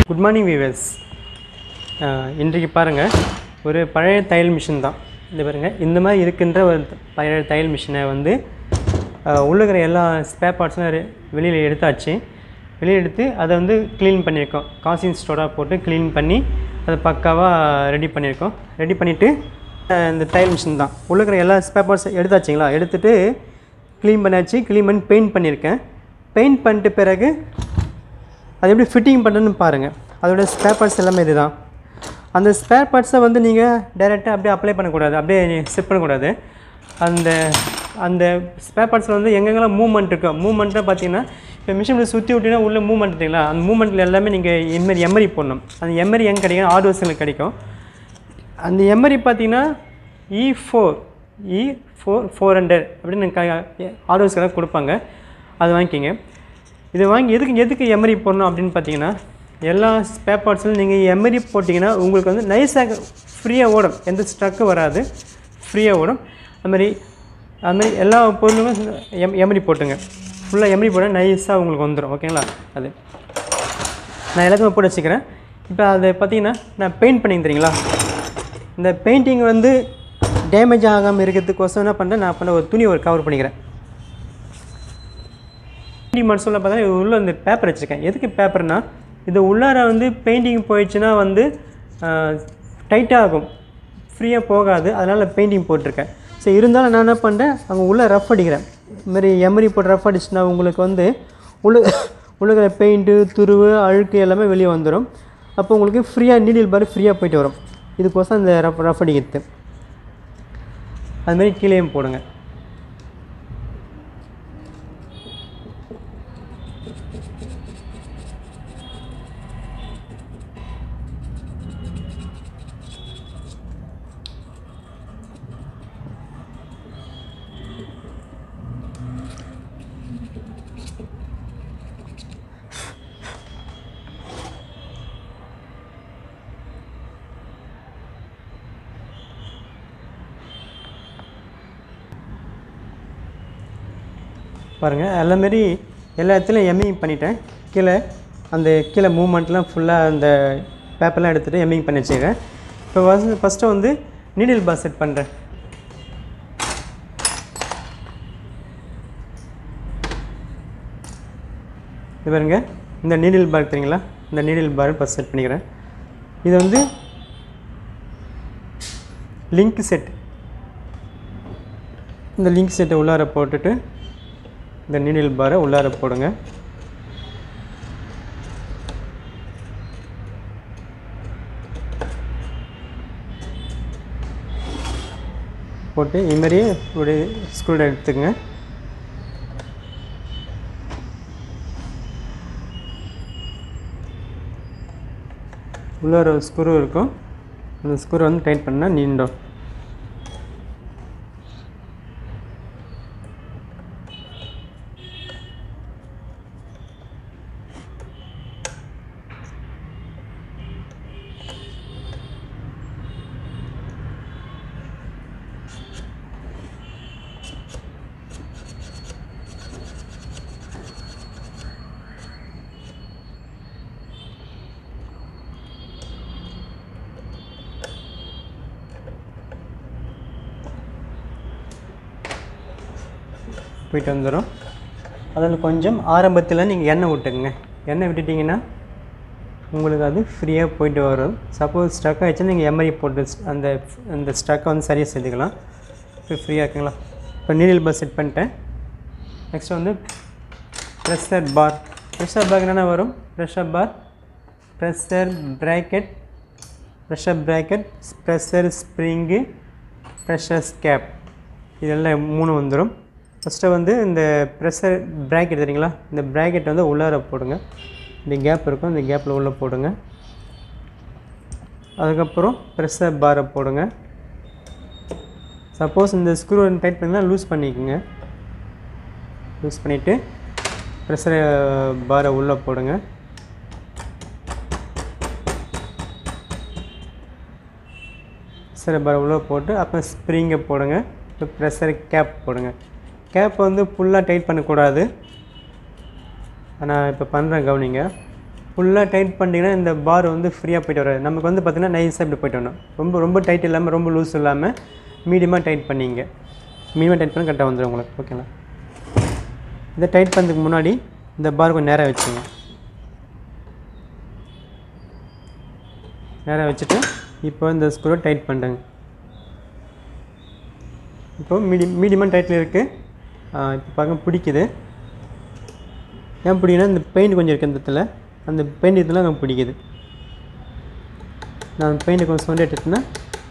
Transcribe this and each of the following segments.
Good morning viewers இன்றைக்கு பாருங்கள் ஒரு பழைய தையல் மிஷின் தான் இந்த பாருங்கள் இந்த மாதிரி இருக்கின்ற ஒரு பழைய தையல் மிஷினை வந்து அஹ், உள்ள இருக்கிற எல்லா ஸ்பேர் பார்ட்ஸும் வெளியில் எடுத்தாச்சு வெளியே எடுத்து அதை வந்து க்ளீன் பண்ணியிருக்கோம் காசிங் ஸ்டோராக போட்டு க்ளீன் பண்ணி அதை பக்காவாக ரெடி பண்ணியிருக்கோம் ரெடி பண்ணிவிட்டு இந்த தையல் மிஷின் தான் உள்ள இருக்கிற எல்லா ஸ்பேர் பார்ட்ஸ் எடுத்தாச்சுங்களா எடுத்துகிட்டு க்ளீன் பண்ணியாச்சு க்ளீன் பண்ணி பெயிண்ட் பண்ணியிருக்கேன் பெயிண்ட் பண்ணிட்ட பிறகு அது எப்படி ஃபிட்டிங் பண்ணுறதுன்னு பாருங்கள் அதோட ஸ்பேர் பார்ட்ஸ் எல்லாமே இதுதான் அந்த ஸ்பேர் பார்ட்ஸை வந்து நீங்கள் டைரெக்டாக அப்படியே அப்ளை பண்ணக்கூடாது அப்படியே செட் பண்ணக்கூடாது அந்த அந்த ஸ்பேர் பார்ட்ஸில் வந்து எங்கெங்கெல்லாம் மூவ்மெண்ட் இருக்கோ மூவ்மெண்ட்டாக பார்த்தீங்கன்னா இப்போ மிஷினில் சுற்றி விட்டிங்கன்னா உள்ள மூவ்மெண்ட் இருக்குங்களா அந்த மூவ்மெண்ட்டில் எல்லாமே நீங்கள் எம்எரி எம்எரி போடணும் அந்த எம்எரி எங்கே கிடைக்கும் ஆர்டோஸில் கிடைக்கும் அந்த எம்எரி பார்த்தீங்கன்னா E four E four four hundred அப்படின்னு ஆர்டர்ஸ்க்கெல்லாம் கொடுப்பாங்க அது வாங்கிக்கிங்க இதை வாங்கி எதுக்கு எதுக்கு எம்எரி போடணும் அப்படின்னு பார்த்தீங்கன்னா எல்லா ஸ்பேர் பார்ட்ஸ்லையும் நீங்கள் எம்எரி போட்டிங்கன்னா உங்களுக்கு வந்து நைஸாக ஃப்ரீயாக ஓடும் எந்த ஸ்ட்ரக்கும் வராது ஃப்ரீயாக ஓடும் அது மாதிரி அது மாதிரி எல்லா பொருளுமே எம் எம்எரி போட்டுங்க ஃபுல்லாக எம்எரி போட்டால் நைஸாக உங்களுக்கு வந்துடும் ஓகேங்களா அது நான் எல்லாத்தையுமே போட்டு வச்சுக்கிறேன் இப்போ அதை பார்த்தீங்கன்னா நான் பெயிண்ட் பண்ணி தெரியுங்களா இந்த பெயிண்டிங் வந்து டேமேஜ் ஆகாமல் இருக்கிறதுக்கோசம் என்ன பண்ணுறேன் நான் பண்ண ஒரு துணி ஒரு கவர் பண்ணிக்கிறேன் பெயிண்டிங் மட்டும் சொல்ல பார்த்தா உள்ள இந்த பேப்பர் வச்சுருக்கேன் எதுக்கு பேப்பர்னா இது உள்ளார வந்து பெயிண்டிங் போயிடுச்சுன்னா வந்து டைட்டாக ஆகும் ஃப்ரீயாக போகாது அதனால் பெயிண்டிங் போட்டிருக்கேன் சரி இருந்தாலும் நான் என்ன பண்ணுறேன் அங்கே உள்ளே ரஃப் அடிக்கிறேன் இதுமாரி எமரி போட்டு ரஃப் அடிச்சுன்னா உங்களுக்கு வந்து உள்ள உள்ளுக்கிற பெயிண்ட்டு துருவு அழுக்கு எல்லாமே வெளியே வந்துடும் அப்போ உங்களுக்கு ஃப்ரீயாக நீடில் பாரு ஃப்ரீயாக போயிட்டு வரும் இதுக்கோசம் இந்த ரஃப் ரஃப் அடிக்கிறது அதுமாரி கீழேயும் போடுங்க பாருங்கள் எல்லா மாரி எல்லா இடத்துலையும் எம்மிங் பண்ணிட்டேன் கீழே அந்த கீழே மூமெண்ட்லாம் ஃபுல்லாக அந்த பேப்பர்லாம் எடுத்துகிட்டு எம்மிங் பண்ணி வச்சுக்கிறேன் இப்போ ஃபஸ்ட்டு ஃபஸ்ட்டு வந்து நீடில் பார் செட் பண்ணுறேன் இது பாருங்க இந்த நீடில் பார் தெரியுங்களா இந்த நீடில் பார் ஃபஸ்ட் செட் பண்ணிக்கிறேன் இது வந்து லிங்க் செட் இந்த லிங்க் செட்டை உள்ளார போட்டுட்டு இந்த நீடில் பாரை உள்ளார போடுங்க போட்டு இது மாதிரியே ஒரு ஸ்க்ரூ எடுத்துக்கங்க உள்ளார ஒரு ஸ்க்ரூ இருக்கும் அந்த ஸ்க்ரூ வந்து டைட் பண்ணால் நீண்டும் போயிட்டு வந்துடும் அதில் கொஞ்சம் ஆரம்பத்தில் நீங்கள் எண்ணெய் விட்டுக்குங்க எண்ணெய் விட்டுட்டிங்கன்னா உங்களுக்கு அது ஃப்ரீயாக போயிட்டு வரும் சப்போஸ் ஸ்டக் ஆகிடுச்சுன்னா நீங்கள் எம்ஐ போட்டு ஸ்- அந்த அந்த ஸ்டக்கை வந்து சரியாக செஞ்சுக்கலாம் இப்போ ஃப்ரீயாக இருக்குங்களா இப்போ நீடில் பார் செட் பண்ணிட்டேன் நெக்ஸ்ட் வந்து ப்ரெஷர் பார் ப்ரெஷர் பார் என்னென்ன வரும் pressure bar pressure bracket pressure bracket pressure spring pressure ஸ்கேப் இதெல்லாம் மூணு வந்துடும் ஃபஸ்ட்டு வந்து இந்த ப்ரெஷர் ப்ராக்கெட் தெரியுங்களா இந்த ப்ராக்கெட் வந்து உள்ளார போடுங்க இந்த கேப் இருக்கும் இந்த கேப்பில் உள்ளே போடுங்க அதுக்கப்புறம் ப்ரெஷர் பாரை போடுங்க சப்போஸ் இந்த ஸ்க்ரூ டைட் பண்ணால் லூஸ் பண்ணிக்கோங்க லூஸ் பண்ணிவிட்டு ப்ரெஷர் பாரை உள்ளே போடுங்க ப்ரெஷர் பாரை உள்ளே போட்டு அப்புறம் ஸ்ப்ரிங்கை போடுங்க இப்போ ப்ரெஷர் கேப் போடுங்க கேப் வந்து ஃபுல்லாக டைட் பண்ணக்கூடாது நான் இப்போ பண்ணுறேன் கவனிங்க ஃபுல்லாக டைட் பண்ணிட்டீங்கன்னா இந்த பார் வந்து ஃப்ரீயாக போயிட்டு வராது நமக்கு வந்து பார்த்திங்கன்னா நைஸாக இப்படி போயிட்டு வரணும் ரொம்ப ரொம்ப டைட் இல்லாமல் ரொம்ப லூஸ் இல்லாமல் மீடியமாக டைட் பண்ணிங்க மீடியமாக டைட் பண்ணி கரெக்டாக வந்துடும் உங்களுக்கு ஓகேங்களா இதை டைட் பண்ணதுக்கு முன்னாடி இந்த பார் கொஞ்சம் நேராக வச்சுங்க நேராக வச்சுட்டு இப்போ இந்த ஸ்க்ரூவை டைட் பண்ணுறேங்க இப்போ மீடியம் மீடியமாக டைட்டில் இருக்குது இப்போ பார்க்க பிடிக்குது ஏன் பிடிக்குன்னா இந்த பெயிண்ட் கொஞ்சம் இருக்குது இந்த இடத்துல அந்த பெயிண்ட் இதெல்லாம் எனக்கு பிடிக்குது நான் பெயிண்ட் கொஞ்சம் சொண்டி எடுத்துட்டேன்னா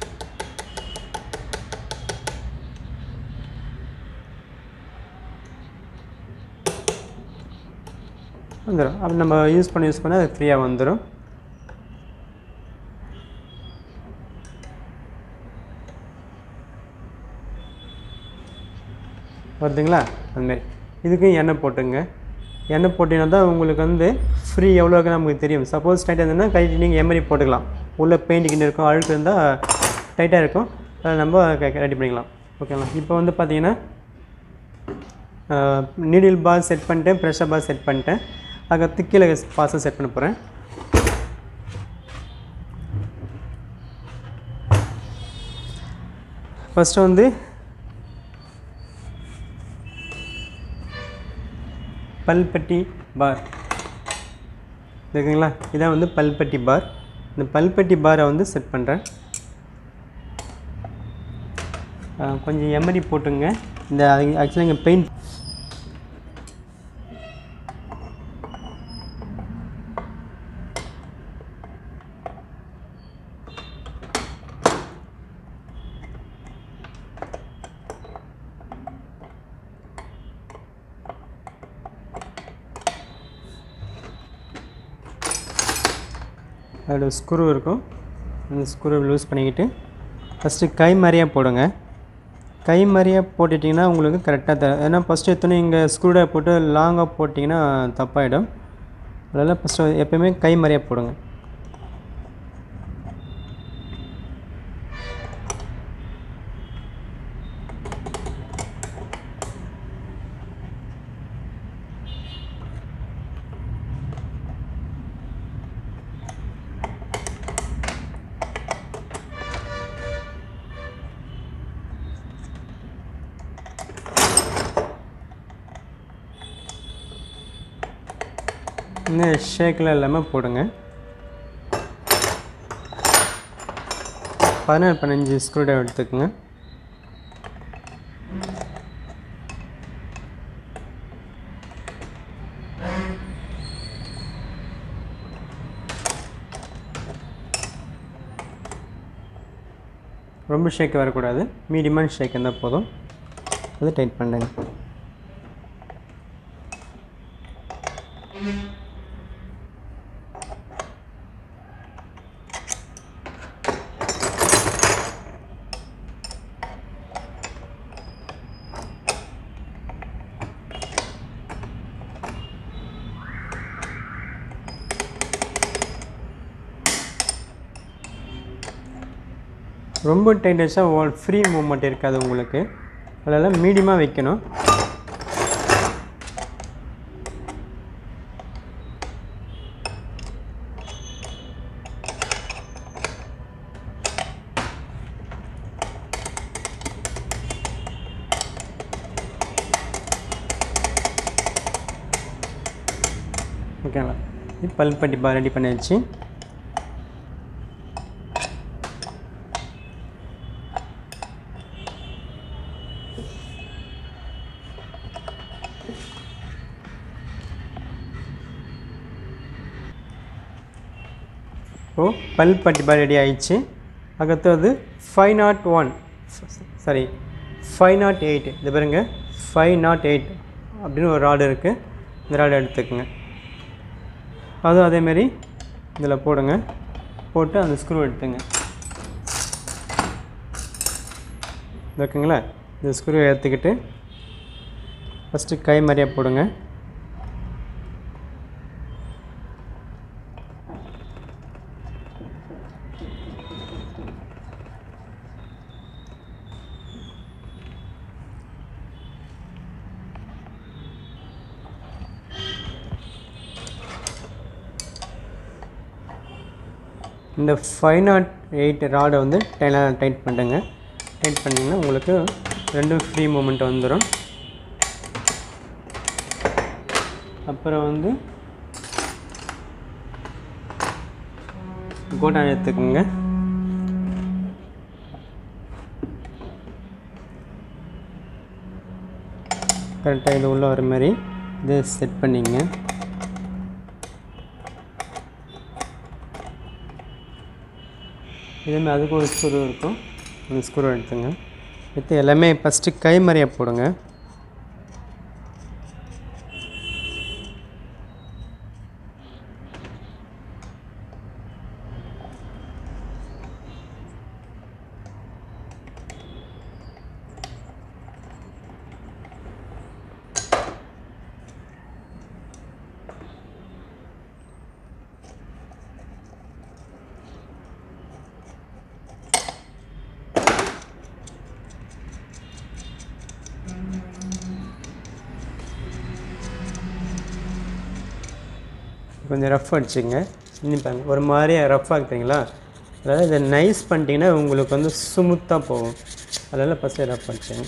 வந்துடும் அப்போ நம்ம யூஸ் பண்ண யூஸ் பண்ண அது ஃப்ரீயாக வந்துடும் வருதுங்களா அதுமாரி இதுக்கும் எண்ணெய் போட்டுங்க எண்ணெய் போட்டிங்கன்னா தான் உங்களுக்கு வந்து ஃப்ரீ எவ்வளோக்கு நமக்கு தெரியும் சப்போஸ் டைட்டாக இருந்ததுன்னா கைட்டு நீங்கள் எம்எரி போட்டுக்கலாம் உள்ளே பெயிண்டிங் இருக்கும் அழுக்கு இருந்தால் டைட்டாக இருக்கும் அதை நம்ம ரெடி பண்ணிக்கலாம் ஓகேங்களா இப்போ வந்து பார்த்தீங்கன்னா நீடில் பால் செட் பண்ணிட்டேன் ப்ரெஷர் பால் செட் பண்ணிட்டேன் அதுக்கடுத்து கீழே பாஸை செட் பண்ண போகிறேன் ஃபஸ்ட்டு வந்து பல்பட்டி பார் இருக்குங்களா இதான் வந்து பல்பட்டி பார் இந்த பல்பட்டி பாரை வந்து செட் பண்ணுறேன் கொஞ்சம் எமரி போட்டுங்க இந்த ஆக்சுவலாக இங்கே பெயிண்ட் அதோட ஸ்க்ரூ இருக்கும் அந்த ஸ்க்ரூ லூஸ் பண்ணிக்கிட்டு ஃபஸ்ட்டு கை மாதிரியாக போடுங்க கை மாதிரியாக போட்டுட்டிங்கன்னா உங்களுக்கு கரெக்டாக த ஏன்னா ஃபஸ்ட்டு எத்தனை இங்கே ஸ்க்ரூ போட்டு லாங்காக போட்டிங்கன்னா தப்பாயிடும் அதனால் ஃபஸ்ட்டு எப்போயுமே கை மாதிரியாக போடுங்க இந்த ஷேக்கில் இல்லாமல் போடுங்க பதினாறு பதினஞ்சு ஸ்க்ரூ ட்ரைவர் எடுத்துக்கோங்க ரொம்ப ஷேக் வரக்கூடாது மீடியமான ஷேக் இருந்தால் போதும் அது டைட் பண்ணுங்க ரொம்ப டைட் வச்சா ஃப்ரீ மூமெண்ட் இருக்காது உங்களுக்கு அதெல்லாம் மீடியமாக வைக்கணும் ஓகேங்களா இது பல்பட்டி பா ரெடி பண்ணியாச்சு ஓ பல்பட்டி பார் ரெடி ஆயிடுச்சு அடுத்தது five nought one sorry five nought eight இது பாருங்க ஃபைவ் நாட் எயிட் அப்படின்னு ஒரு ராடு இருக்குது இந்த ராடு எடுத்துக்கோங்க அதுவும் அதேமாரி இதில் போடுங்க போட்டு அந்த ஸ்க்ரூ எடுத்துங்க ஓகேங்களா இந்த ஸ்க்ரூ எடுத்துக்கிட்டு ஃபஸ்ட்டு கை மாதிரியாக போடுங்க இந்த ஃபைவ் நாட் எயிட் ராடை வந்து டைலாக டைட் பண்ணுங்க டைட் பண்ணிங்கன்னா உங்களுக்கு ரெண்டும் ஃப்ரீ மூமெண்ட் வந்துடும் அப்புறம் வந்து கோட்டா எடுத்துக்கோங்க கரெக்டாக இது உள்ளே வர மாதிரி இதை செட் பண்ணிங்க இதேமாதிரி அதுக்கு ஒரு ஸ்க்ரூ இருக்கும் அந்த ஸ்க்ரூ எடுத்துங்க எடுத்து எல்லாமே ஃபஸ்ட்டு கை மாதிரியாக போடுங்க கொஞ்சம் ரஃப் அடிச்சுங்க இன்னும் பாருங்க ஒரு மாதிரி ரஃப் ஆக்குறீங்களா அதாவது இதை நைஸ் பண்ணிட்டீங்கன்னா உங்களுக்கு வந்து ஸ்மூத்தாக போகும் அதனால் ஃபஸ்ட்டு ரஃப் அடிச்சுங்க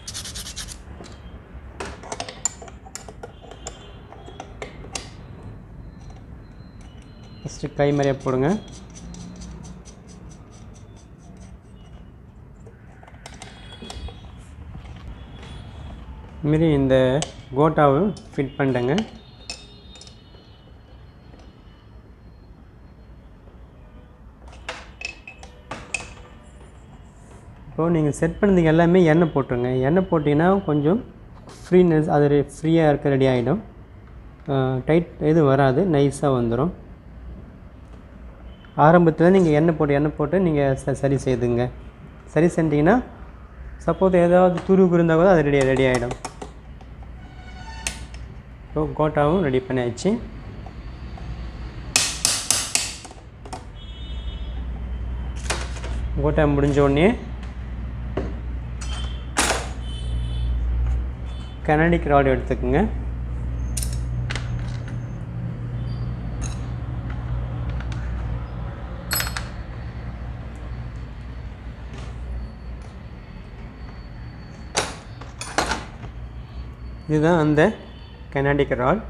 ஃபஸ்ட்டு கை மாதிரியே போடுங்க இதுமாரி இந்த கோட்டாவும் ஃபிட் பண்ணிட்டேங்க இப்போது நீங்கள் செட் பண்ணதுக்கு எல்லாமே எண்ணெய் போட்டுருங்க எண்ணெய் போட்டிங்கன்னா கொஞ்சம் ஃப்ரீனஸ் அது ஃப்ரீயாக இருக்க ரெடி ஆகிடும் டைட் இது வராது நைஸாக வந்துடும் ஆரம்பத்தில் நீங்கள் எண்ணெய் போட்டு எண்ணெய் போட்டு நீங்கள் ச சரி செய்துங்க சரி செஞ்சிங்கன்னா சப்போஸ் ஏதாவது துருவு இருந்தால் கூட அது ரெடி ரெடி ஆகிடும் ஸோ கோட்டாவும் ரெடி பண்ணியாச்சு கோட்டா முடிஞ்ச உடனே கனடிக் ராடு எடுத்துக்கோங்க இதுதான் அந்த கனடிக் ராட்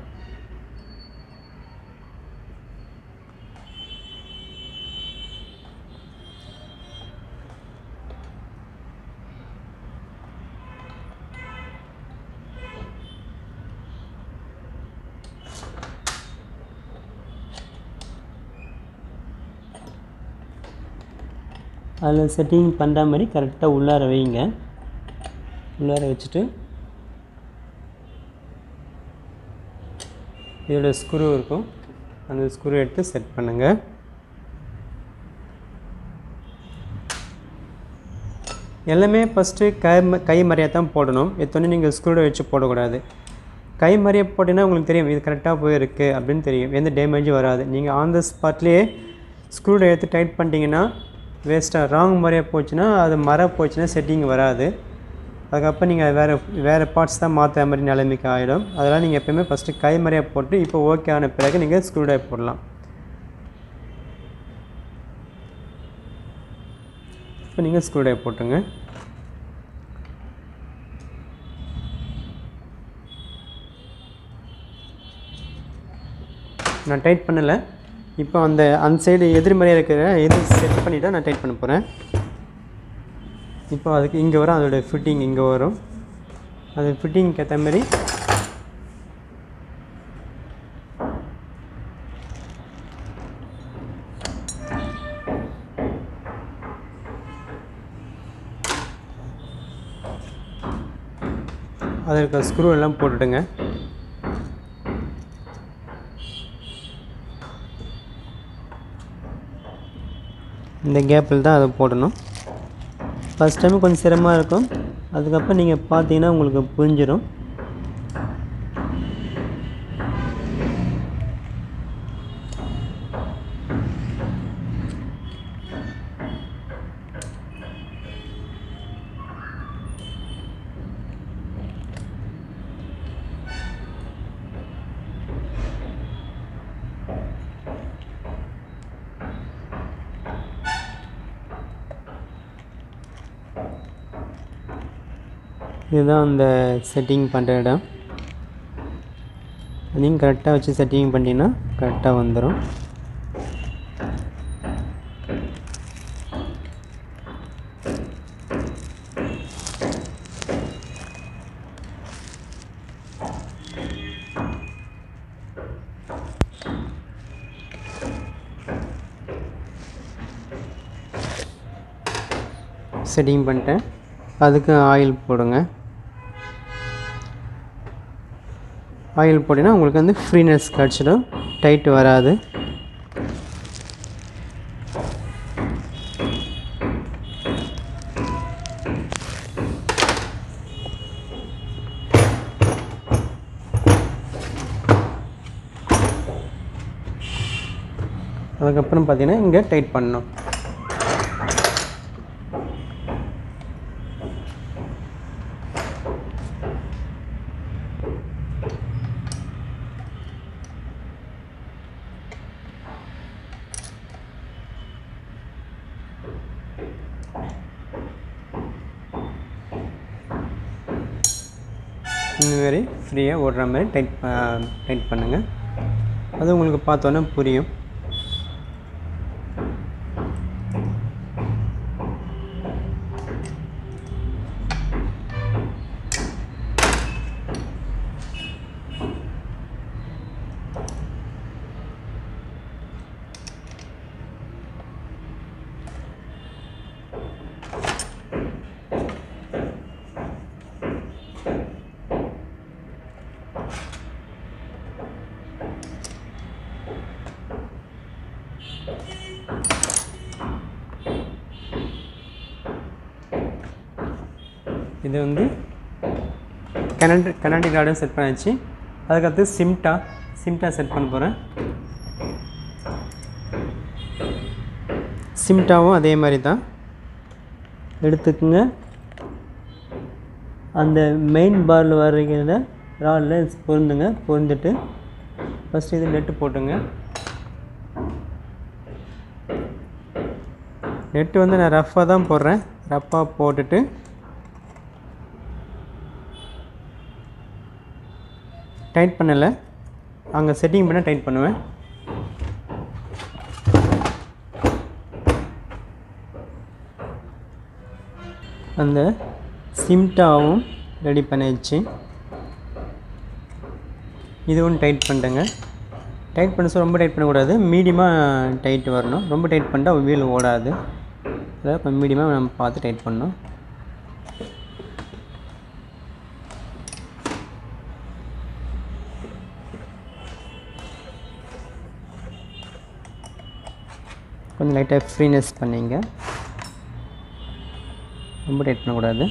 அதில் செட்டிங் பண்ணுற மாதிரி கரெக்டாக உள்ளார வைங்க உள்ளார வச்சுட்டு இதோட ஸ்க்ரூ இருக்கும் அந்த ஸ்க்ரூ எடுத்து செட் பண்ணுங்கள் எல்லாமே ஃபஸ்ட்டு கை ம- கை மறையாக தான் போடணும் எத்தனை நீங்கள் ஸ்க்ரூவை வச்சு போடக்கூடாது கை மறைய போட்டிங்கன்னா உங்களுக்கு தெரியும் இது கரெக்டாக போயிருக்கு அப்படின்னு தெரியும் எந்த டேமேஜும் வராது நீங்கள் ஆன் த ஸ்பாட்லேயே ஸ்க்ரூவை எடுத்து டைட் பண்ணிட்டீங்கன்னா வேஸ்ட்டாக ராங் மாதிரியாக போச்சுன்னா அது மர போச்சுன்னா செட்டிங் வராது அதுக்கப்புறம் நீங்கள் வேறு வேறு பார்ட்ஸ் தான் மாற்றுற மாதிரி நிலைமைக்கு ஆகிடும் அதெல்லாம் நீங்கள் எப்போயுமே ஃபஸ்ட்டு கை மறையாக போட்டு இப்போ ஓகே ஆன பிறகு நீங்கள் ஸ்க்ரூ டைப் போடலாம் இப்போ நீங்கள் ஸ்க்ரூ டைப் போட்டுங்க நான் டைட் பண்ணலை இப்போ அந்த அந்த சைடு எதிர்மறையாக இருக்கிற இது செட் பண்ணிவிட்டு நான் டைட் பண்ண போகிறேன் இப்போ அதுக்கு இங்கே வரும் அதோட ஃபிட்டிங் இங்கே வரும் அது ஃபிட்டிங்க்கு ஏற்ற மாதிரி அதில் இருக்க ஸ்க்ரூ எல்லாம் போட்டுடுங்க இந்த கேப்பில் தான் அதை போடணும் ஃபஸ்ட் டைம் கொஞ்சம் சிரமமாக இருக்கும் அதுக்கப்புறம் நீங்கள் பார்த்தீங்கன்னா உங்களுக்கு புரிஞ்சிடும் இதுதான் அந்த செட்டிங் பண்ணுற இடம் நீங்கள் கரெக்டாக வச்சு செட்டிங் பண்ணிட்டீங்கன்னா கரெக்டாக வந்துடும் செட்டிங் பண்ணிட்டேன் அதுக்கு ஆயில் போடுங்க ஆயில் போட்டிங்கன்னா உங்களுக்கு வந்து ஃப்ரீனஸ் கிடச்சிடும் டைட் வராது அதுக்கப்புறம் பார்த்தீங்கன்னா இங்கே டைட் பண்ணணும் இந்த மாதிரி ஃப்ரீயாக ஓடுற மாதிரி டைட் டைட் பண்ணுங்கள் அது உங்களுக்கு பார்த்தோன்னே புரியும் இது வந்து கனடி கனடி கார்டன் செட் பண்ணியாச்சு அதுக்கடுத்து சிம்டா சிம்டா செட் பண்ண போகிறேன் சிம்டாவும் அதே மாதிரி தான் எடுத்துக்குங்க அந்த மெயின் பாரில் வர்றீங்க ராடில் பொருந்துங்க பொருந்துட்டு ஃபஸ்ட்டு இது நெட்டு போட்டுங்க நெட்டு வந்து நான் ரஃப்பாக தான் போடுறேன் ரஃப்பாக போட்டுட்டு டைட் பண்ணலை அங்கே செட்டிங் பண்ண டைட் பண்ணுவேன் அந்த சிம்டாவும் ரெடி பண்ணிடுச்சு இதுவும் டைட் பண்ணிட்டேங்க டைட் பண்ண சொல்ல ரொம்ப டைட் பண்ணக்கூடாது மீடியமாக டைட் வரணும் ரொம்ப டைட் பண்ணிட்டா வீல் ஓடாது அதாவது இப்போ மீடியமாக நம்ம பார்த்து டைட் பண்ணணும் கொஞ்சம் லைட்டாக ஃப்ரீனஸ் பண்ணிங்க ரொம்ப டைட் பண்ணக்கூடாது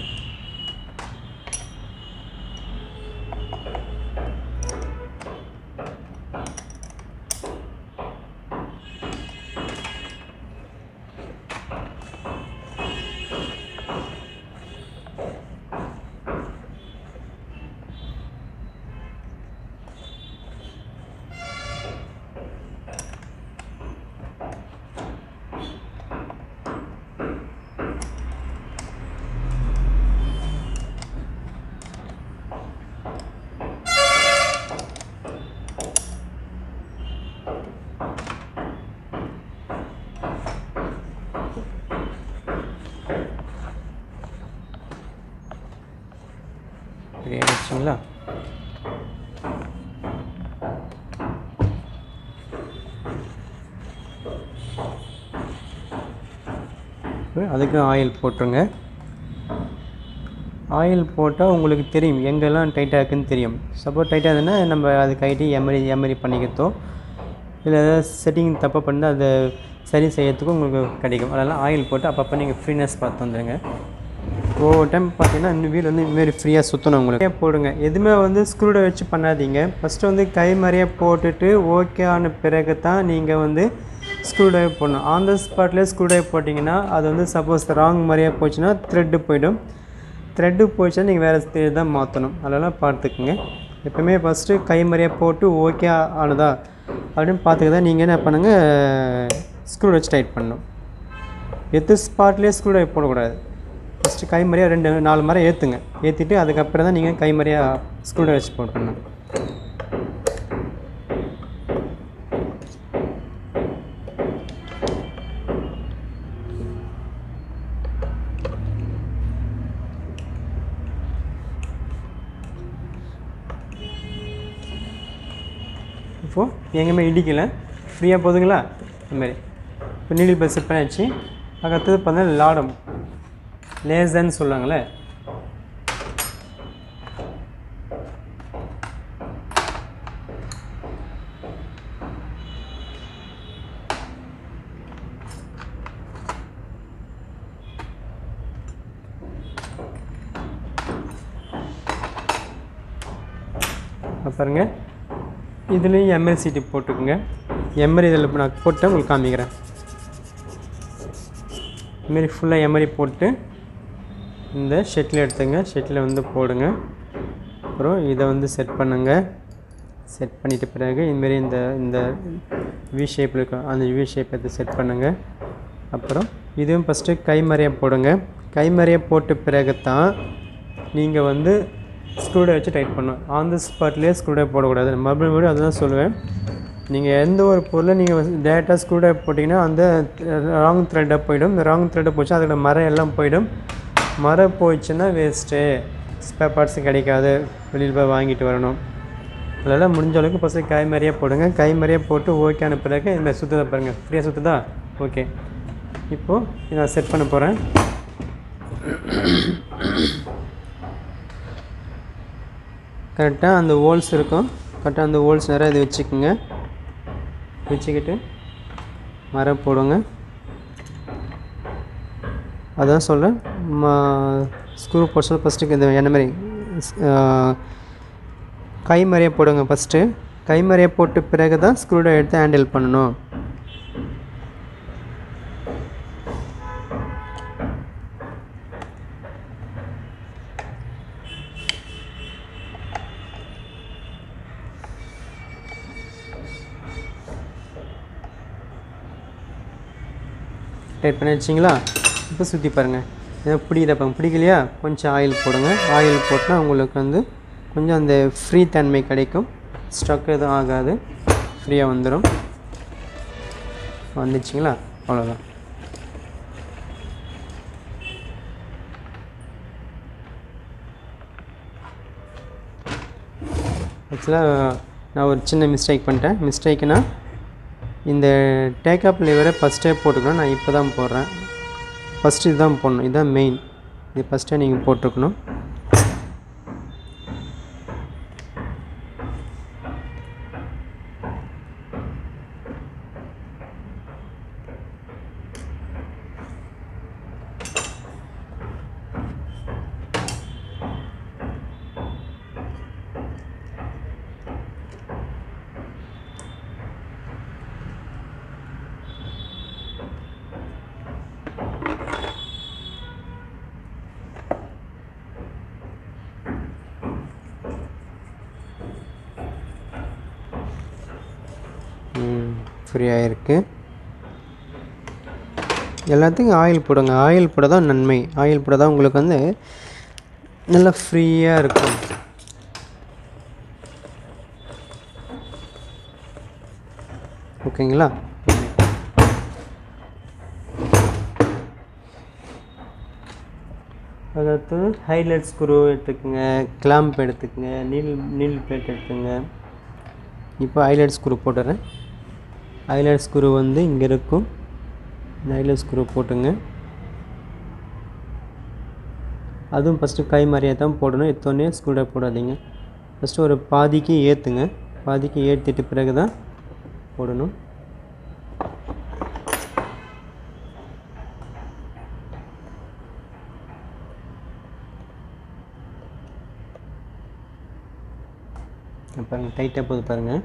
ரெடி ஆகிடுச்சுங்களா அதுக்கு ஆயில் போட்டுருங்க ஆயில் போட்டால் உங்களுக்கு தெரியும் எங்கெல்லாம் டைட்டாக இருக்குன்னு தெரியும் சப்போஸ் டைட்டாக இருந்ததுன்னா நம்ம அது கைட்டி எமரி எமரி பண்ணிக்கிறதோ இல்லை ஏதாவது செட்டிங் தப்பாக பண்ணால் அதை சரி செய்யறதுக்கும் உங்களுக்கு கிடைக்கும் அதெல்லாம் ஆயில் போட்டு அப்பப்போ நீங்கள் ஃப்ரீனஸ் பார்த்து வந்துடுங்க ஒவ்வொரு டைம் பார்த்தீங்கன்னா இந்த வீல் வந்து இதுமாரி ஃப்ரீயாக சுற்றணும் உங்களுக்கு போடுங்க எதுவுமே வந்து ஸ்க்ரூடை வச்சு பண்ணாதீங்க ஃபஸ்ட்டு வந்து கை மாதிரியே போட்டுட்டு ஓகே ஆன பிறகு தான் நீங்கள் வந்து ஸ்க்ரூ ட்ரைவ் போடணும் ஆன் த ஸ்பாட்லேயே ஸ்க்ரூ ட்ரைவ் போட்டிங்கன்னா அது வந்து சப்போஸ் ராங் மாதிரியே போச்சுன்னா த்ரெட்டு போயிடும் த்ரெட்டு போயிடுச்சுன்னா நீங்கள் வேறு த்ரெட் தான் மாற்றணும் அதெல்லாம் பார்த்துக்குங்க எப்பவுமே ஃபஸ்ட்டு கை மாதிரியே போட்டு ஓகே ஆனதா அப்படின்னு பார்த்துக்க தான் நீங்கள் என்ன பண்ணுங்கள் ஸ்க்ரூ வச்சு டைட் பண்ணணும் எத்து ஸ்பாட்லேயே ஸ்க்ரூ ட்ரைவ் போடக்கூடாது ஃபஸ்ட்டு கை மாதிரியாக ரெண்டு நாலு மரம் ஏற்றுங்க ஏற்றிட்டு அதுக்கப்புறம் தான் நீங்கள் கை மாதிரியாக ஸ்க்ரூ வச்சு போட்டணும் இப்போது எங்கேயுமே இடிக்கலை ஃப்ரீயாக போகுதுங்களா இதுமாரி இப்போ நீடில் பஸ் செட் பண்ணியாச்சு அடுத்தது பார்த்தீங்கன்னா லாடம் லேசர்னு சொல்லுவாங்களே அப்ப பாருங்க இதுலேயும் எம்எல் டிப் போட்டுக்குங்க எம்எல் இதில் இப்போ நான் போட்டு உங்களுக்கு காமிக்கிறேன் இதுமாரி ஃபுல்லாக எம்எல் போட்டு இந்த ஷெட்டில் எடுத்துங்க ஷெட்டில் வந்து போடுங்க அப்புறம் இதை வந்து செட் பண்ணுங்க செட் பண்ணிட்ட பிறகு இதுமாரி இந்த இந்த வி ஷேப்பில் இருக்கும் அந்த வி ஷேப் எடுத்து செட் பண்ணுங்கள் அப்புறம் இதுவும் ஃபஸ்ட்டு கைமறையாக போடுங்க கைமறையாக போட்ட பிறகு தான் நீங்கள் வந்து ஸ்க்ரூடை வச்சு டைட் பண்ணணும் ஆன் த ஸ்பாட்லேயே ஸ்க்ரூடை போடக்கூடாது மறுபடியும் மறுபடியும் அதுதான் சொல்லுவேன் நீங்கள் எந்த ஒரு பொருளை நீங்கள் டேரெக்டாக ஸ்க்ரூடை போட்டிங்கன்னா அந்த ராங் த்ரெட்டாக போயிடும் இந்த ராங் த்ரெட்டை போச்சு அதோட மரம் எல்லாம் போயிடும் மரம் போயிடுச்சுன்னா வேஸ்ட்டு ஸ்பேர் பார்ட்ஸும் கிடைக்காது வெளியில் போய் வாங்கிட்டு வரணும் அதனால் முடிஞ்ச அளவுக்கு ஃபஸ்ட்டு கை மாதிரியே போடுங்க கை மாதிரியே போட்டு ஓகேன பிறகு இந்த சுற்றுதை பாருங்கள் ஃப்ரீயாக சுற்றுதா ஓகே இப்போது நான் செட் பண்ண போகிறேன் கரெக்டாக அந்த ஹோல்ஸ் இருக்கும் கரெக்டாக அந்த ஹோல்ஸ் நிறைய இது வச்சுக்கோங்க வச்சுக்கிட்டு மரம் போடுங்க அதான் சொல்கிறேன் ஸ்க்ரூ போர்ஷன் ஃபஸ்ட்டுக்கு இந்த என்ன மாதிரி கை மாதிரியே போடுங்க ஃபஸ்ட்டு கை மாதிரியே போட்ட பிறகு தான் ஸ்க்ரூவை எடுத்து ஹேண்டில் பண்ணணும் டைட் பண்ணி வச்சிங்களா இப்போ சுற்றி பாருங்கள் இதை பிடிக்கிற பாருங்க பிடிக்கலையா கொஞ்சம் ஆயில் போடுங்க ஆயில் போட்டால் உங்களுக்கு வந்து கொஞ்சம் அந்த ஃப்ரீ தன்மை கிடைக்கும் ஸ்டக் எதுவும் ஆகாது ஃப்ரீயாக வந்துடும் வந்துச்சுங்களா அவ்வளோதான் ஆக்சுவலாக நான் ஒரு சின்ன மிஸ்டேக் பண்ணிட்டேன் மிஸ்டேக்குனா இந்த டேக்கப் லிவரை ஃபஸ்ட்டே போட்டுக்கணும் நான் இப்போ தான் போடுறேன் ஃபஸ்ட்டு இதுதான் போடணும் இதுதான் மெயின் இது ஃபஸ்ட்டே நீங்கள் போட்டிருக்கணும் ஃப்ரீயாக இருக்குது எல்லாத்துக்கும் ஆயில் போடுங்க ஆயில் போட தான் நன்மை ஆயில் போட தான் உங்களுக்கு வந்து நல்லா ஃப்ரீயாக இருக்கும் ஓகேங்களா அதாவது ஹைலைட் ஸ்க்ரூ எடுத்துக்கோங்க கிளாம்ப் எடுத்துக்கோங்க நீல் நீல் பிளேட் எடுத்துங்க இப்போ ஹைலைட் ஸ்க்ரூ போட்டுறேன் ஹைலைட் ஸ்க்ரூ வந்து இங்கே இருக்கும் இந்த ஹைலைட் ஸ்க்ரூ போட்டுங்க அதுவும் ஃபஸ்ட்டு கை மாதிரியே தான் போடணும் எத்தோடனே ஸ்க்ரூட போடாதீங்க ஃபஸ்ட்டு ஒரு பாதிக்கு ஏற்றுங்க பாதிக்கு ஏற்றிட்டு பிறகு தான் போடணும் பாருங்கள் டைட்டாக போகுது பாருங்கள்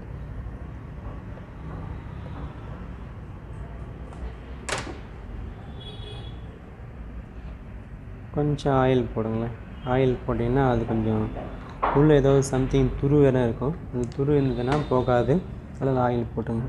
கொஞ்சம் ஆயில் போடுங்களேன் ஆயில் போட்டிங்கன்னா அது கொஞ்சம் உள்ளே ஏதோ சம்திங் துரு வேறு இருக்கும் அந்த துரு இருந்ததுன்னா போகாது அதில் ஆயில் போட்டுங்க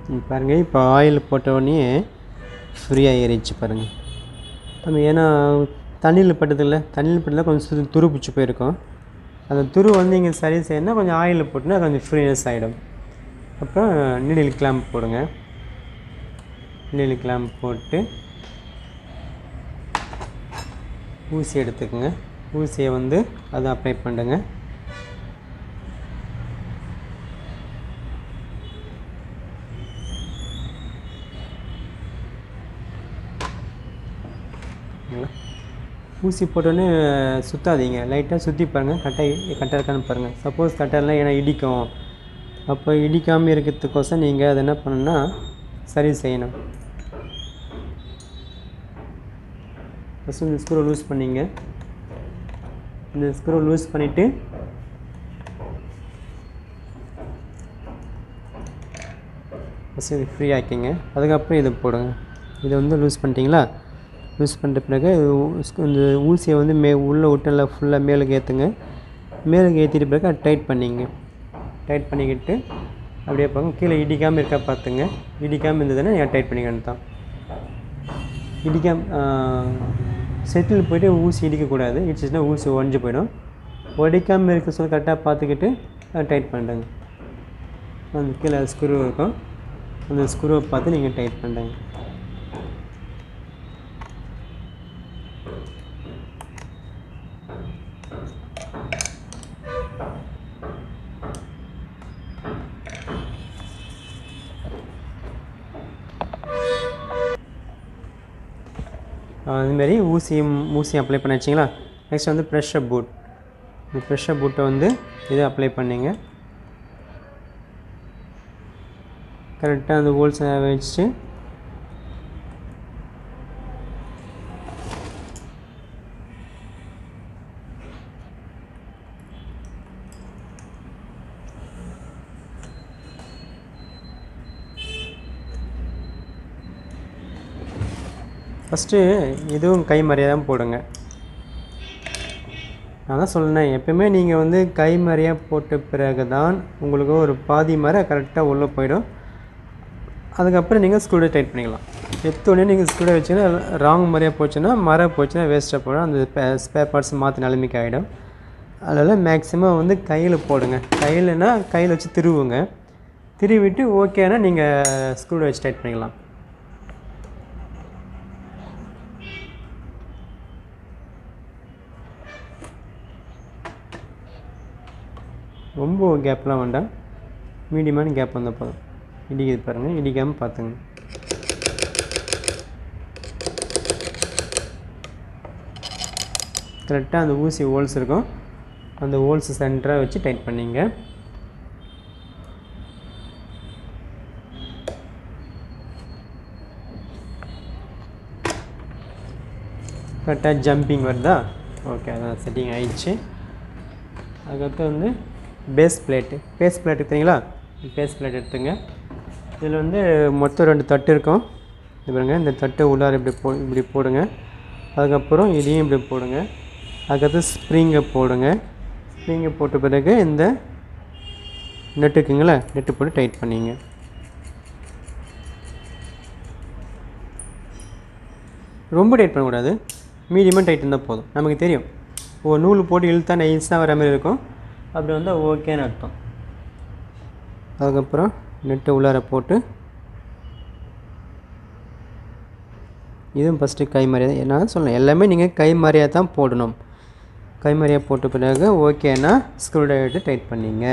ம், பாருங்க இப்போ ஆயில் போட்ட உடனே ஃப்ரீயாக ஏறிச்சு பாருங்கள் நம்ம ஏன்னா தண்ணியில் பட்டதில்ல தண்ணியில் பட்டதில் கொஞ்சம் சு- துரு பிடிச்சி போயிருக்கும் அந்த துரு வந்து இங்கே சரி செய்யணும்னா கொஞ்சம் ஆயிலில் போட்டுனா கொஞ்சம் ஃப்ரீனஸ் ஆகிடும் அப்புறம் நீடில் கிளாம்ப் போடுங்க நீடில் கிளாம்ப் போட்டு ஊசி எடுத்துக்கோங்க ஊசியை வந்து அதை அப்ளை பண்ணுங்க சரிங்களா? ஊசி போட்டோன்னே சுற்றாதீங்க லைட்டாக சுற்றி பாருங்கள் கரெக்டாக கரெக்டாக இருக்கான்னு பாருங்கள் சப்போஸ் கரெக்டாக ஏன்னா இடிக்கும் அப்போ இடிக்காமல் இருக்கிறதுக்கோசம் நீங்கள் அதை என்ன பண்ணணும்னா சரி செய்யணும் ஃபஸ்ட்டு இந்த ஸ்க்ரூ லூஸ் பண்ணிங்க இந்த ஸ்க்ரூ லூஸ் பண்ணிவிட்டு ஃபஸ்ட்டு இது ஃப்ரீ ஆக்கிங்க அதுக்கப்புறம் இதை போடுங்க இதை வந்து லூஸ் பண்ணிட்டீங்களா லூஸ் பண்ணிட்ட பிறகு இது ஊ- ஸ்க்- இந்த ஊசியை வந்து மே உள்ளே விட்டு ஃபுல்லாக மேலுக்கு ஏற்றுங்க மேலுக்கு ஏற்றிட்ட பிறகு அதை டைட் பண்ணிங்க டைட் பண்ணிக்கிட்டு அப்படியே பார்க்க கீழே இடிக்காமல் இருக்கா பார்த்துங்க இடிக்காமல் இருந்ததுன்னா நீங்கள் டைட் பண்ணிக்கணும் தான் இடிக்காம செட்டில் போயிட்டு ஊசி இடிக்கக்கூடாது இடிச்சிச்சுன்னா ஊசி உடஞ்சி போயிடும் உடைக்காமல் இருக்க சொல்ல கரெக்டாக பார்த்துக்கிட்டு டைட் பண்ணுறேங்க அந்த கீழே ஸ்க்ரூ இருக்கும் அந்த ஸ்க்ரூவை பார்த்து நீங்கள் டைட் பண்ணுறேங்க அதுமாரி ஊசியும் ஊசியும் அப்ளை பண்ணி வச்சிங்களா நெக்ஸ்ட் வந்து ப்ரெஷர் பூட் இந்த ப்ரெஷர் பூட்டை வந்து இதை அப்ளை பண்ணிங்க கரெக்டாக அந்த ஹோல்ஸை வச்சு ஃபஸ்ட்டு இதுவும் கை மறையாக தான் போடுங்க நான் தான் சொன்னேன் எப்பயுமே நீங்கள் வந்து கை மறையாக போட்ட பிறகு தான் உங்களுக்கு ஒரு பாதி மர கரெக்டாக உள்ளே போயிடும் அதுக்கப்புறம் நீங்கள் ஸ்க்ரூவை டைட் பண்ணிக்கலாம் எடுத்தோடனே நீங்கள் ஸ்க்ரூவை வச்சிங்கன்னா ராங் மாதிரியாக போச்சுன்னா மரம் போச்சுன்னா வேஸ்ட்டாக போயிடும் அந்த ஸ்பேர் பார்ட்ஸ் மாற்றி நிலைமைக்கு ஆகிடும் அதனால் மேக்ஸிமம் வந்து கையில் போடுங்க கையிலனா கையில் வச்சு திருவுங்க திருவிட்டு ஓகேனா நீங்கள் ஸ்க்ரூவை வச்சு டைட் பண்ணிக்கலாம் ரொம்ப கேப்லாம் வேண்டாம் மீடியமான கேப் வந்தால் போதும் இடிக்குது பாருங்கள் இடிக்காமல் பார்த்துங்க கரெக்டாக அந்த ஊசி ஹோல்ஸ் இருக்கும் அந்த ஹோல்ஸ் சென்டராக வச்சு டைட் பண்ணிங்க கரெக்டாக ஜம்பிங் வருதா ஓகே அதான் செட்டிங் ஆயிடுச்சு அதுக்கடுத்து வந்து பேஸ் பிளேட்டு பேஸ் பிளேட் எடுத்தீங்களா பேஸ் பிளேட் எடுத்துங்க இதில் வந்து மொத்தம் ரெண்டு தட்டு இருக்கும் இது பாருங்க இந்த தட்டு உள்ளார இப்படி போ இப்படி போடுங்க அதுக்கப்புறம் இதையும் இப்படி போடுங்க அதுக்கடுத்து ஸ்ப்ரிங்கை போடுங்க ஸ்ப்ரிங்கை போட்ட பிறகு இந்த நெட் இருக்குங்களா நெட்டு போட்டு டைட் பண்ணிங்க ரொம்ப டைட் பண்ணக்கூடாது மீடியமாக டைட் இருந்தால் போதும் நமக்கு தெரியும் ஒரு நூல் போட்டு இழுத்தா நைஸாக வர மாதிரி இருக்கும் அப்படி வந்தால் ஓகேன்னு அர்த்தம் அதுக்கப்புறம் நெட்டை உள்ளார போட்டு இதுவும் ஃபஸ்ட்டு கை மாதிரியாக தான் நான் சொன்னேன் எல்லாமே நீங்கள் கை மாதிரியாக தான் போடணும் கை மாதிரியாக போட்ட பிறகு ஓகேனா ஸ்க்ரூ ட்ரைவர் டைட் பண்ணிங்க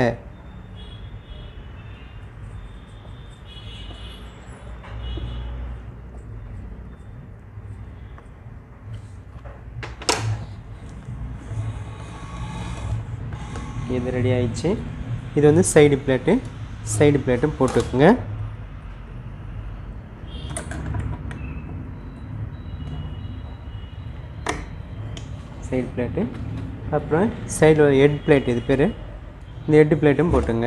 இது ரெடி ஆயிடுச்சு இது வந்து சைடு பிளேட்டு சைடு பிளேட்டும் போட்டுக்குங்க சைடு பிளேட்டு அப்புறம் சைடில் ஹெட் பிளேட் இது பேர் இந்த ஹெட் பிளேட்டும் போட்டுங்க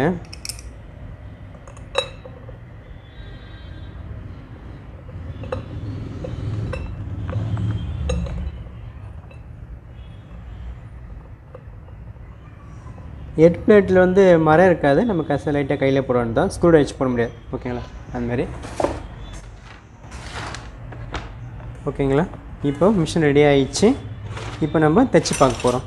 ஹெட் பிளேட்டில் வந்து மரம் இருக்காது நம்ம கசை லைட்டாக கையில் போட வேண்டியதான் ஸ்க்ரூ வச்சு போட முடியாது ஓகேங்களா அதுமாரி ஓகேங்களா இப்போ மிஷின் ரெடி ஆயிடுச்சு இப்போ நம்ம தைச்சி பார்க்க போகிறோம்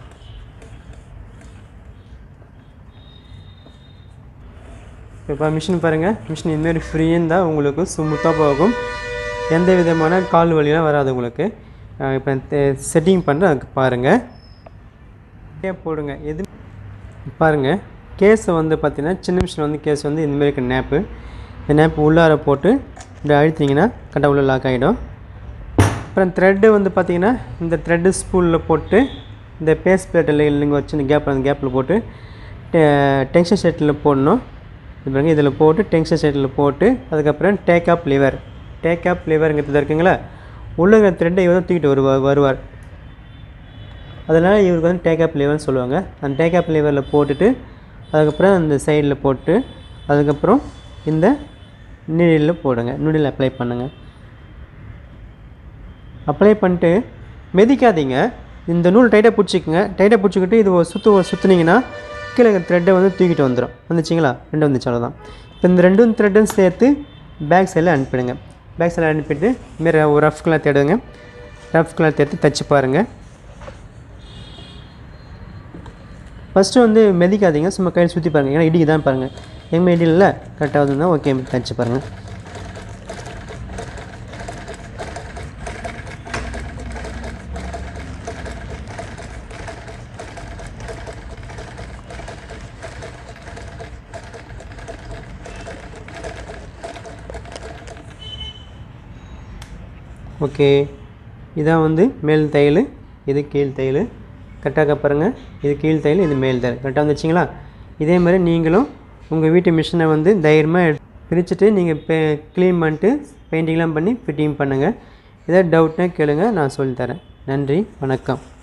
இப்போ மிஷின் பாருங்கள் மிஷின் இதுமாரி ஃப்ரீன்னு தான் உங்களுக்கு ஸ்மூத்தாக போகும் எந்த விதமான கால் வலியெலாம் வராது உங்களுக்கு இப்போ செட்டிங் பண்ணுற அதுக்கு பாருங்கள் அப்படியே போடுங்க எது பாருங்கள் கேஸை வந்து பார்த்தீங்கன்னா சின்ன மிஷின் வந்து கேஸ் வந்து இந்தமாரி இருக்க நேப்பு இந்த நேப்பு உள்ளார போட்டு இப்படி அழுத்திங்கன்னா கரெக்டாக உள்ள லாக் ஆகிடும் அப்புறம் த்ரெட்டு வந்து பார்த்தீங்கன்னா இந்த த்ரெட்டு ஸ்பூலில் போட்டு இந்த பேஸ் பிளேட்டில் இல்லைங்க வச்சு இந்த கேப்பில் அந்த கேப்பில் போட்டு டென்ஷன் செட்டில் போடணும் இது பாருங்க இதில் போட்டு டென்ஷன் செட்டில் போட்டு அதுக்கப்புறம் take up lever take up லிவருங்கிறது இருக்குங்களா உள்ள இருக்கிற த்ரெட்டை இவர் தான் தூக்கிட்டு வருவார் வருவார் அதனால் இவருக்கு வந்து டேக் அப் லிவர்னு சொல்லுவாங்க அந்த டேக் அப் லிவரில் போட்டுட்டு அதுக்கப்புறம் அந்த சைடில் போட்டு அதுக்கப்புறம் இந்த நீடில் போடுங்க நூடில் அப்ளை பண்ணுங்கள் அப்ளை பண்ணிட்டு மிதிக்காதீங்க இந்த நூல் டைட்டாக பிடிச்சிக்கங்க டைட்டாக பிடிச்சிக்கிட்டு இது ஒரு சுற்று சுற்றுனீங்கன்னா கீழே த்ரெட்டை வந்து தூக்கிட்டு வந்துடும் வந்துச்சிங்களா ரெண்டு வந்துச்சு அவ்வளோதான் இப்போ இந்த ரெண்டும் த்ரெட்டும் சேர்த்து பேக் சைடில் அனுப்பிடுங்க பேக் சைடில் அனுப்பிட்டு இதுமாரி ஒரு ரஃப் கலர் தேடுங்க ரஃப் கலர் தேர்த்து தைச்சு பாருங்கள் ஃபஸ்ட்டு வந்து மெதிக்காதீங்க சும்மா கையில் சுற்றி பாருங்கள் ஏன்னா இடிக்கு தான் பாருங்கள் எங்கே இடியில் கரெக்டாக வந்துன்னா ஓகே தைச்சு பாருங்கள் ஓகே இதான் வந்து மேல் தையல் இது கீழ் தையல் கரெக்டாக பாருங்கள் இது கீழ் தையல் இது மேல் தையல் கரெக்டாக வந்துச்சிங்களா இதே மாதிரி நீங்களும் உங்கள் வீட்டு மிஷினை வந்து தைரியமாக பிரிச்சுட்டு நீங்கள் பெ க்ளீன் பண்ணிட்டு பெயிண்டிங்லாம் பண்ணி ஃபிட்டிங் பண்ணுங்கள் ஏதாவது டவுட்னா கேளுங்க நான் சொல்லித்தரேன் நன்றி வணக்கம்